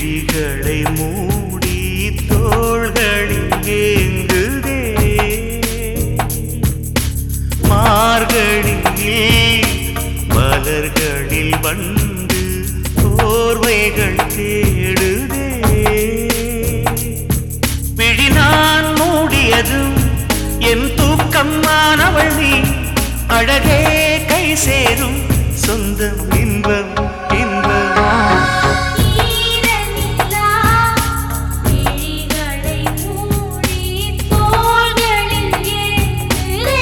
விழிகளை மூடி தோள்களில் ஏங்குதே மார்கழியில் மலர்களில் வந்து போர்வைகள் தேடுதே விழி நான் மூடியதும் என் தூக்கம் மாணவள் நீ அழகே கை சேரும் சொந்தம் இன்பம் இன்பம் ஈரநிலா விழிகளை மூடி தோள்களில் ஏங்குதே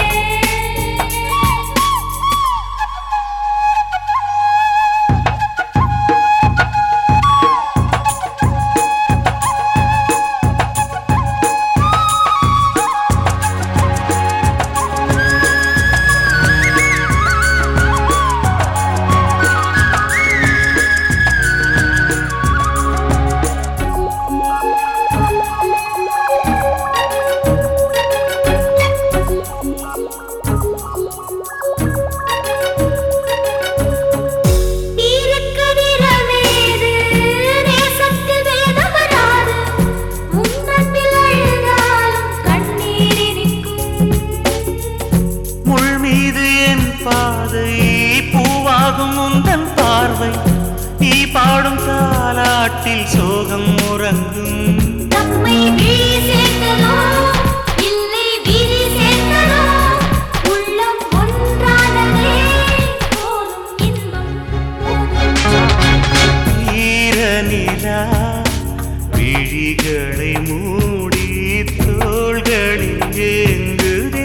தீரக்கதிரவேது நேசத்தில் வேதம் வராது உன்னன்பில் அழுதாலும் கண்ணீர் இனிக்கும் முள் மீது என் பாதை பூவாகும் உந்தன் பார்வை நீ பாடும் தாலாட்டில் சோகம் உறங்கும் நம்மை விழி சேர்த்ததோ இல்லை விழி சேர்த்ததோ உள்ளம் ஒன்றானதே போதும் இன்பம் ஈர நிலா விழிகளை மூடி தோள்களில் ஏங்குதே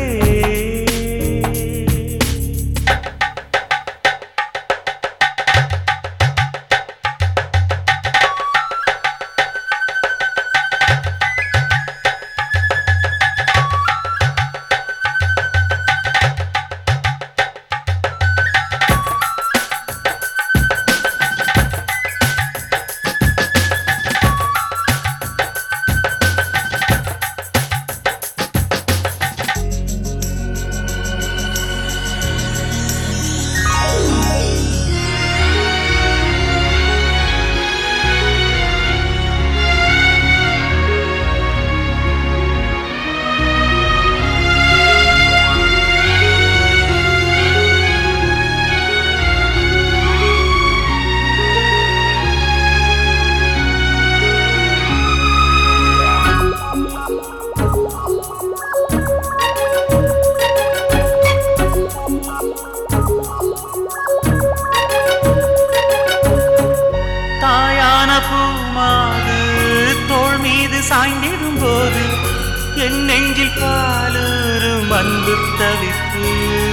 தாயான பூமாது தோள் மீது சாய்ந்திடும் போது என் நெஞ்சில் பாலூரும் அன்பு தவிப்பு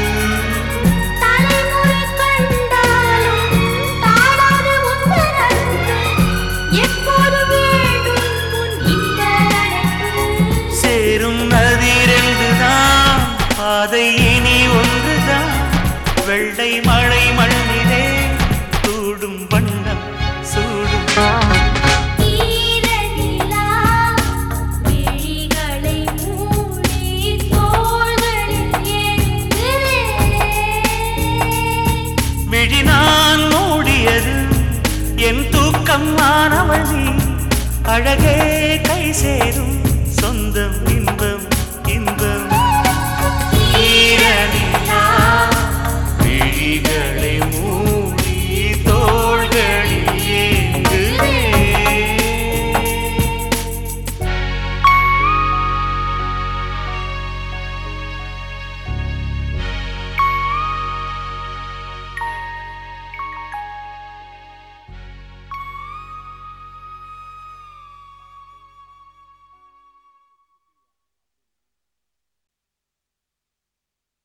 தலைமுறை கண்டாலும் தாழாது உந்தன் அன்பு எப்போது வேண்டும் உன் இந்த அழைப்பு சேரும் நதி ரெண்டுதான் பாதை இனி ஒன்றுதான் வெள்ளை மழை மண்ணிலே சூடும் வண்ணம் சூடும் ஈரநிலா விழிகளை மூடி தோள்களில் ஏங்குதே விழி நான் மூடியது என் தூக்கம் மாணவள் நீ அழகே கை சேரும் சொந்தம் இன்பம்